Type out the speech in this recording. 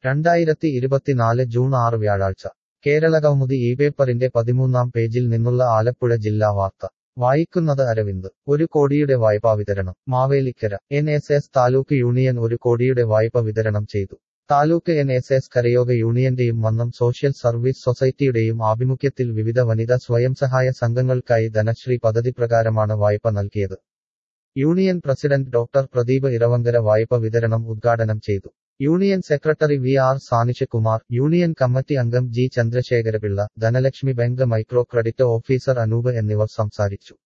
രണ്ടായിരത്തി ഇരുപത്തിനാല് ജൂൺ ആറ് വ്യാഴാഴ്ച കേരളകൗമുദി ഈ പേപ്പറിന്റെ പതിമൂന്നാം പേജിൽ നിന്നുള്ള ആലപ്പുഴ ജില്ലാ വാർത്ത വായിക്കുന്നത് അരവിന്ദ് ഒരു കോടിയുടെ വായ്പാ വിതരണം Mavelikkara N S S taluk union ഒരു കോടിയുടെ വായ്പ വിതരണം ചെയ്തു താലൂക്ക് എൻ എസ് എസ് കരയോഗ യൂണിയന്റെയും മന്നം സോഷ്യൽ സർവീസ് സൊസൈറ്റിയുടെയും ആഭിമുഖ്യത്തിൽ വിവിധ വനിതാ സ്വയം സഹായ സംഘങ്ങൾക്കായി ധനശ്രീ പദ്ധതി പ്രകാരമാണ് വായ്പ നൽകിയത് union president doctor Pradeep Iravankara വായ്പ വിതരണം ഉദ്ഘാടനം ചെയ്തു union secretary V R Sanishakumar union committee അംഗം G Chandrasekhara Pillai Dhanalakshmi bank micro credit officer Anoop എന്നിവർ സംസാരിച്ചു